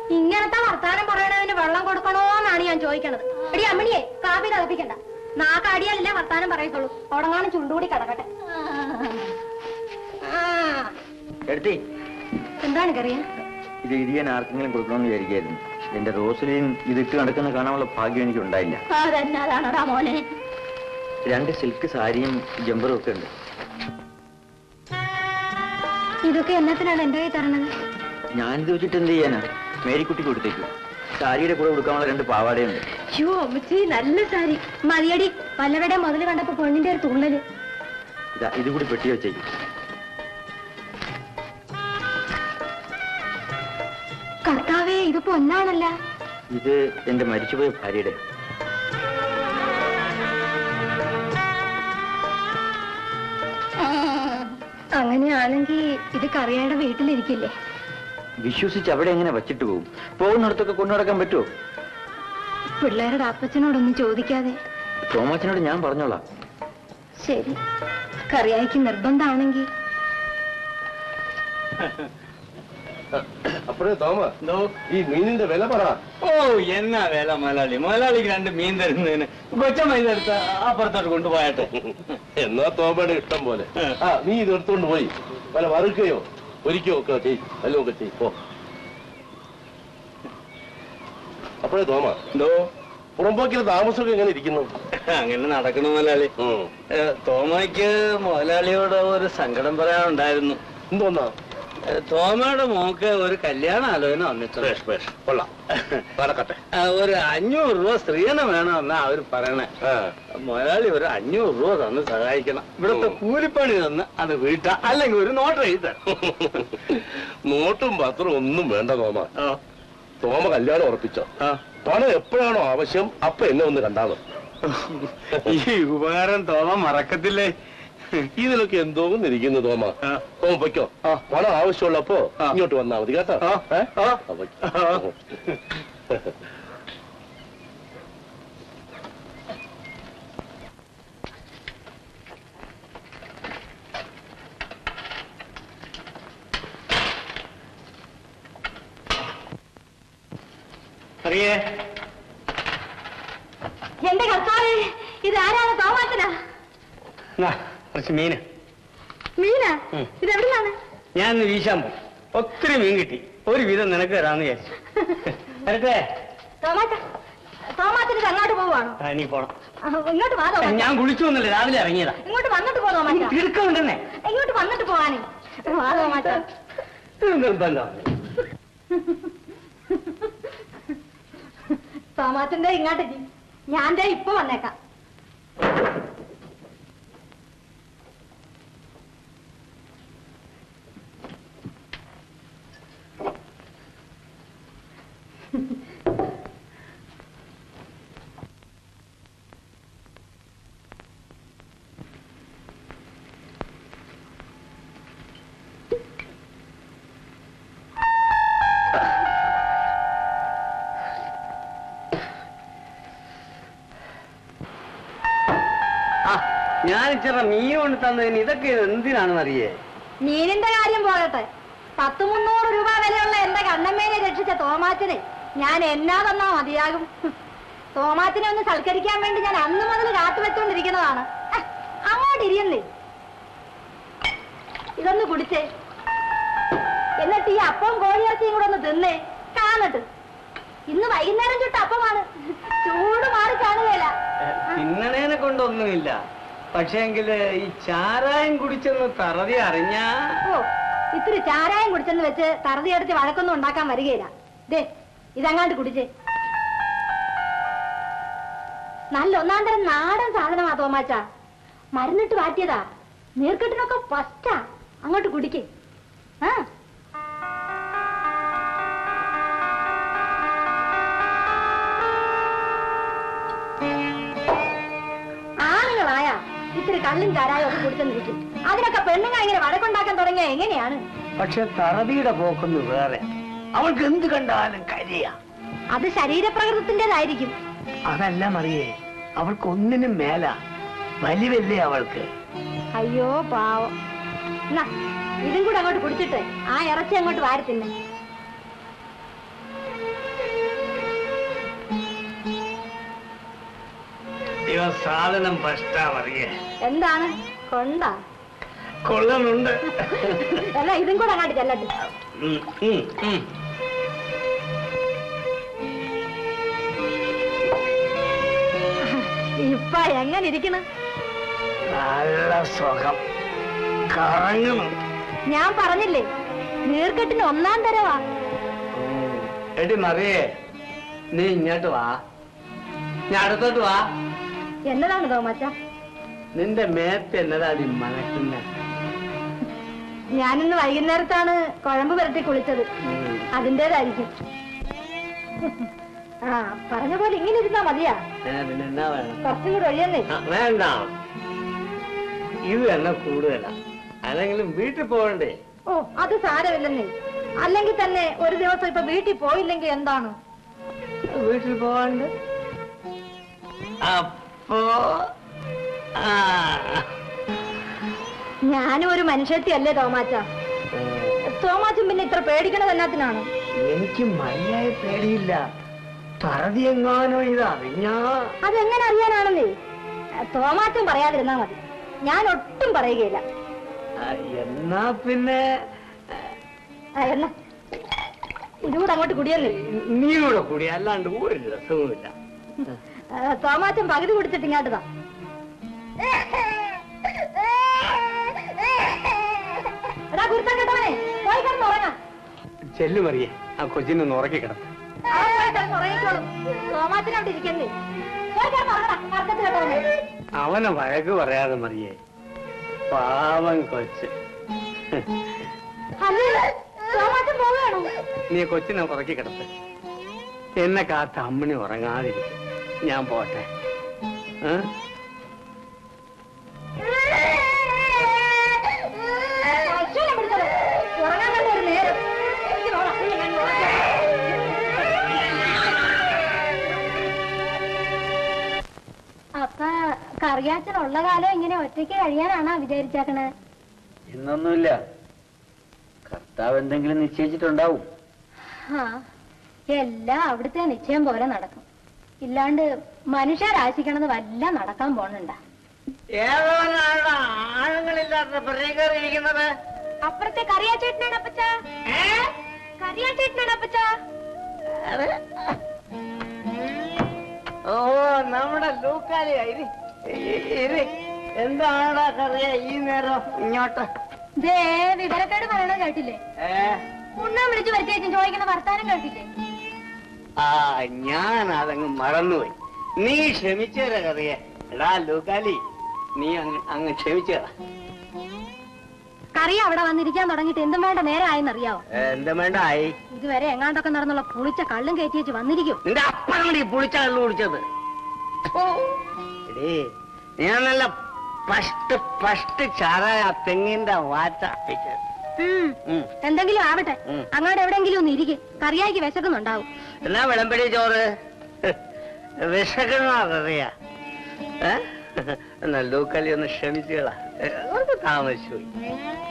ഇങ്ങനത്തെ വർത്താനം പറയണതിന് വെള്ളം കൊടുക്കണോന്നാണ് ഞാൻ ചോദിക്കണത് എടി അമ്മിണിയെ കാപ്പി തിളപ്പിക്കണ്ട നാക്കടിയല്ലേ വർത്താനം പറയത്തുള്ളൂ ഉടങ്ങാനും ചുണ്ടുകൂടി കിടക്കട്ടെ ആ, എടുത്തി എന്താണ് കറിയ ഇത് ഇത് ഞാൻ ആർക്കെങ്കിലും കൊടുക്കണമെന്ന് വിചാരിക്കായിരുന്നു എന്റെ റോസിനെയും ഇതിട്ട് നടക്കുന്ന കാണാനുള്ള ഭാഗ്യം എനിക്ക് ഉണ്ടായില്ല അതന്നെ അതാണോടാ മോനെ രണ്ട് സിൽക്ക് സാരിയും ജമ്പറും ഒക്കെ ഉണ്ട് ഇതൊക്കെ എന്നത്തിനാണ് എന്റെ കൈ തരണത് ഞാനിത് വെച്ചിട്ട് എന്ത് ചെയ്യാനാ മേരിക്കുട്ടി കൊടുത്തേക്കും സാരിയുടെ കൂടെ കൊടുക്കാനുള്ള രണ്ട് പാവാടയുണ്ട് അയ്യോ അമ്മച്ചി നല്ല സാരി മതിയടി വല്ലവരുടെ മുതല് കണ്ടപ്പോ പെണ്ണിന്റെ ഒരു തുള്ളല് ഇതാ ഇത് കൂടി പെട്ടി വെച്ചേക്കും കർത്താവേ ഇത് പൊന്നാണല്ല ഇത് എന്റെ മരിച്ചുപോയ ഭാര്യയുടെ അങ്ങനെയാണെങ്കിൽ ഇത് കറിയയുടെ വീട്ടിലിരിക്കില്ലേ വിശ്വസിച്ച് അവിടെ എങ്ങനെ വച്ചിട്ട് പോകും പോകുന്നിടത്തൊക്കെ കൊണ്ടു നടക്കാൻ പറ്റുമോ പിള്ളേരുടെ അപ്പച്ചനോടൊന്നും ചോദിക്കാതെ തോമാച്ചനോട് ഞാൻ പറഞ്ഞോളാം ശരി കറിയായിക്ക് നിർബന്ധമാണെങ്കിൽ അപ്പോഴേ തോമ ഈ മീനിന്റെ വില പറ ഓ എന്നാ വേല മലയാളി മലയാളിക്ക് രണ്ട് മീൻ തരുന്നതിന് കൊച്ച മൈൻ എടുത്ത് അപ്പുറത്തോട്ട് കൊണ്ടുപോയട്ടെ എന്നാ തോമയുടെ ഇഷ്ടം പോലെ ആ നീ ഇത് എടുത്തോണ്ട് പോയി വല്ല വറുക്കുകയോ ഒരിക്കോ ഒക്കെ ചെയ് വല്ലതും ഒക്കെ ചെയ് പോ അപ്പോഴേ തോമ എന്തോ പുറമ്പോക്കിലെ താമസമൊക്കെ എങ്ങനെ ഇരിക്കുന്നു അങ്ങനെ നടക്കണു മുതലാളി ഉം. ഏ, തോമയ്ക്ക് മുതലാളിയോട് ഒരു സങ്കടം പറയാനുണ്ടായിരുന്നു എന്തോന്നാ ഏ, തോമയുടെ മോക്ക് ഒരു കല്യാണ ആലോചന വന്നിട്ടുണ്ട് ബേഷ് ബേഷ് കൊള്ളാം നടക്കട്ടെ ആ, ഒരു അഞ്ഞൂറ് രൂപ സ്ത്രീധനം വേണമെന്നാ അവര് പറയണേ ആ മുതലാളി ഒരു അഞ്ഞൂറ് രൂപ തന്ന് സഹായിക്കണം ഇവിടുത്തെ കൂലിപ്പണി തന്ന് അത് വീട്ട അല്ലെങ്കിൽ ഒരു നോട്ട് എഴുതി തരാം നോട്ടും പത്രം ഒന്നും വേണ്ട തോമ ആ, തോമ കല്യാണം ഉറപ്പിച്ചോ ആ. പണം എപ്പോഴാണോ ആവശ്യം അപ്പൊ എന്നെ ഒന്ന് കണ്ടാലോ ഈ ഉപകാരം തോമ മറക്കത്തില്ലേ ഇതിലൊക്കെ എന്തോന്ന് ഇരിക്കുന്നു തോമ ആ. തോമ പൊയ്ക്കോ ആ. പണം ആവശ്യമുള്ളപ്പോ ആ. ഇങ്ങോട്ട് വന്നാ മതി കേട്ടോ ആ. ഏ? ആ. ആ, പൊയ്ക്കോ. ആ. അറിയേ എന്റെ കർത്താവേ ഇത് ആരാണ് തോമാത്തനാ എന്നാ, കുറച്ച് മീന് മീനാ ഉം. ഇത് എവിടുന്നാണ് ഞാൻ ഇന്ന് വീശാൻ പോയി ഒത്തിരി മീൻ കിട്ടി ഒരു വിധം നിനക്ക് തരാന്ന് വിചാരിച്ചു വരട്ടെ തോമാച്ച തോമാത്തിന് അങ്ങോട്ട് പോവാണോ ആ, നീ പോണം ആ, ഇങ്ങോട്ട് വാ തോമാച്ച ഞാൻ കുളിച്ചു വന്നില്ല രാവിലെ ഇറങ്ങിയതാ ഇങ്ങോട്ട് വന്നിട്ട് പോ തോമാച്ച തിടുക്കമുണ്ടെന്നേ ഇങ്ങോട്ട് വന്നിട്ട് പോവാനേ വാ തോമാച്ച ഇത് നിർബന്ധം തോമാച്ചന്റെ ഇങ്ങോട്ട് ഇരി. ഞാൻ ദേ ഇപ്പൊ വന്നേക്കാം ആ ഞാൻ ഇച്ചിരി മീൻ കൊണ്ട് തന്നതിന് ഇതൊക്കെ എന്തിനാണെന്ന് അറിയേ മീനിന്റെ കാര്യം പോകട്ടെ പത്ത് മുന്നൂറ് രൂപ വിലയുള്ള എന്റെ കണ്ണമ്മേനെ രക്ഷിച്ച തോമാച്ചനെ ഞാൻ എന്നാ തന്നാ മതിയാകും തോമാച്ചനെ ഒന്ന് സൽക്കരിക്കാൻ വേണ്ടി ഞാൻ അന്ന് മുതൽ കാത്തു വെച്ചോണ്ടിരിക്കുന്നതാണ് ഹ്, അങ്ങോട്ട് ഇരിയല്ലേ ഇതൊന്ന് കുടിച്ചേ എന്നിട്ട് ഈ അപ്പം കോഴിയിറച്ചിയും കൂടെ ഒന്ന് തിന്നേ കാണട്ട് ഇന്ന് വൈകുന്നേരം ചുട്ട അപ്പമാണ് ചൂട് മാറി കാണുകയില്ല തിന്നണേനെ കൊണ്ടൊന്നുമില്ല പക്ഷേങ്കിൽ ഈ ചാരായം കുടിച്ചെന്ന് തറതി അറിഞ്ഞാ ഓ ഇത്തിരി ചാരായം കുടിച്ചെന്ന് വെച്ച് തറുതി എടുത്ത് വഴക്കൊന്നും ഉണ്ടാക്കാൻ വരികയില്ല ദേ ഇതങ്ങാണ്ട് കുടിച്ചേ നല്ല ഒന്നാം തരം നാടൻ സാധനമാ തോമാച്ച മരുന്നിട്ട് മാറ്റിയതാ നീർക്കെട്ടിനൊക്കെ ഫസ്റ്റാ അങ്ങോട്ട് കുടിക്കേ ആ ആണുങ്ങളായ ഇത്തിരി കള്ളും ചാരായം ഒക്കെ കുടിച്ചെന്നിരിക്കും അതിനൊക്കെ പെണ്ണുങ്ങൾ ഇങ്ങനെ വഴക്കുണ്ടാക്കാൻ തുടങ്ങിയ എങ്ങനെയാണ് പക്ഷെ തറതിയുടെ പോക്കൊന്ന് വേറെ അവൾക്ക് എന്ത് കണ്ടാലും കരിയാ അത് ശരീരപ്രകൃതത്തിന്റേതായിരിക്കും അതല്ല മറിയേ അവൾക്ക് ഒന്നിനും മേല വലിവല്ലേ അവൾക്ക് അയ്യോ പാവം എന്നാ ഇതും കൂടെ അങ്ങോട്ട് കുടിച്ചിട്ട് ആ ഇറച്ചി അങ്ങോട്ട് വാരി തിന്നെ അയ്യോ സാധനം ഫസ്റ്റാ പറയേ എന്താണ് കൊണ്ടാ കൊള്ളുന്നുണ്ട് അല്ല ഇതും കൂടെ അങ്ങാട്ട് ചെല്ലട്ടെ ഉം, ഉം, ഉം. ഇപ്പൊ എങ്ങനെ ഇരിക്കണം നല്ല സുഖം കറങ്ങണം ഞാൻ പറഞ്ഞില്ലേ നീർക്കെട്ടിന് ഒന്നാം തരവാ ഉം. എടി മറിയേ നീ ഇങ്ങോട്ട് വാ ഞാൻ അടുത്തോട്ട് വാ എന്നതാണ് തോമച്ച നിന്റെ മേത്ത് എന്നതാടി മനക്കുന്ന ഞാനിന്ന് വൈകുന്നേരത്താണ് കുഴമ്പ് പുരട്ടി കുളിച്ചത് അതിൻ്റെതായിരിക്കും ആ പറഞ്ഞ പോലെ ഇങ്ങനെ ഇരുന്നാ മതിയാ പിന്നെ എന്നാ വേണം കുറച്ചും കൂടെ ഒഴിയന്നേ ആ, വേണ്ട ഇത് തന്നെ കൂടുതലാ അല്ലെങ്കിലും വീട്ടിൽ പോകണ്ടേ ഓ അത് സാരമില്ലെന്നേ അല്ലെങ്കിൽ തന്നെ ഒരു ദിവസം ഇപ്പൊ വീട്ടിൽ പോയില്ലെങ്കിൽ എന്താണ് വീട്ടിൽ പോകാണ്ട് അപ്പോ ആ ഞാനും ഒരു മനുഷ്യത്തി അല്ലേ തോമാച്ച തോമാച്ചും പിന്നെ ഇത്ര പേടിക്കണത് എന്നാത്തിനാണ് എനിക്ക് മതിയായ പേടിയില്ല പറതി എങ്ങാനോ ഇത് അറിഞ്ഞാ അതെങ്ങനെ അറിയാനാണെന്നേ തോമാച്ചും പറയാതിരുന്നാ മതി ഞാൻ ഒട്ടും പറയുകയില്ല ആ, എന്നാ പിന്നെ ആ, എന്നാ ഇതുകൂടെ അങ്ങോട്ട് കുടിയല്ലേ നീ കൂടെ കൂടി അല്ലാണ്ട് ഒരു രസവുമില്ല തോമാച്ചൻ പകുതി കുടിച്ചിട്ട് ഇങ്ങോട്ടതാ എടാ കുരുത്തം കേട്ടവനെ പോയി കിടന്ന് ഉറങ്ങാം ചെല്ലു മറിയേ ആ കൊച്ചിനൊന്ന് ഉറക്കി കിടന്നു അവൻ പോയി കിടന്ന് ഉറങ്ങിക്കോളും തോമാച്ചൻ അവിടെ ഇരിക്കണ്ടേ പോയി കിടന്ന് ഉറങ്ങടാ കറക്കത്ത് കേട്ടവനെ അവനെ വഴക്ക് പറയാതെ മറിയേ പാവം കൊച്ച് അല്ലേ തോമാച്ചൻ പോവുകയാണോ നീ കൊച്ചിനെ ഉറക്കി കിടത്ത് എന്നെ കാത്ത അമ്മണി ഉറങ്ങാതിരിക്കും ഞാൻ പോട്ടെ ഏ? അശ്വനെ പിടിച്ചത് ഉറങ്ങാൻ കണ്ട ഒരു നേരം എനിക്ക് പോണം. ഇനി ഞാൻ ഉറങ്ങാം. അപ്പ കറിയാച്ചനുള്ള കാലം ഇങ്ങനെ ഒറ്റയ്ക്ക് കഴിയാനാണോ വിചാരിച്ചേക്കണേ ഇന്നൊന്നുമില്ല കർത്താവ് എന്തെങ്കിലും നിശ്ചയിച്ചിട്ടുണ്ടാവും ആ എല്ലാം അവിടുത്തെ നിശ്ചയം പോലെ നടക്കും ഇല്ലാണ്ട് മനുഷ്യരാശിക്കണത് വല്ല നടക്കാൻ പോണുണ്ട ഏതോനാണ് ആണുങ്ങളില്ലാത്ത പ്രതികരിക്കുന്നത് അപ്പുറത്തെ കറിയാച്ചേട്ടനാണ് അപ്പച്ച കറിയാച്ചേട്ടനാണ് അപ്പച്ച ഓ നമ്മുടെ ലൂക്കാലി ഇരി ഇരി എന്താണ് കറിയ ഈ നേരം ഇങ്ങോട്ട് ദേ വിവരക്കേട് പറയണത് കേട്ടില്ലേ ഏ ഉണ്ണാൻ വിളിച്ചു വരുത്തിയേച്ചും ചോദിക്കുന്ന വർത്താനം കേട്ടില്ലേ ആ ഞാൻ അതങ്ങ് മറന്നുപോയി നീ ക്ഷമിച്ചേരാ കറിയ എടാ ലൂക്കാലി നീ അങ്ങ് അങ്ങ് ക്ഷമിച്ചേരാ കറി അവിടെ വന്നിരിക്കാൻ തുടങ്ങിയിട്ട് എന്തും വേണ്ട നേരമായെന്നറിയാവോ എന്താ വേണ്ട ആയി ഇതുവരെ എങ്ങാണ്ടൊക്കെ നടന്നുള്ള പുളിച്ച കള്ളും കയറ്റി വെച്ച് വന്നിരിക്കും നിന്റെ അപ്പനാണ് ഈ പുളിച്ച കള്ളു കുടിച്ചത് ഫോ. എടീ, ഞാൻ നല്ല പഷ്ട് പഷ്ട് ചാറായ ആ തെങ്ങിന്റെ വാറ്റ അപ്പിച്ചത് ഉം. എന്തെങ്കിലും ആവട്ടെ ഉം. അങ്ങോട്ട് എവിടെങ്കിലും ഒന്ന് ഇരിക്കും കറിയാക്കി വിശക്കുന്നുണ്ടാവും എന്നാ വിളമ്പടി ചോറ് വിശക്കണറിയ എന്നാ ലൂക്കലി ഒന്ന് ക്ഷമിച്ചുകളാ ഒന്ന് താമസിച്ചു പോയി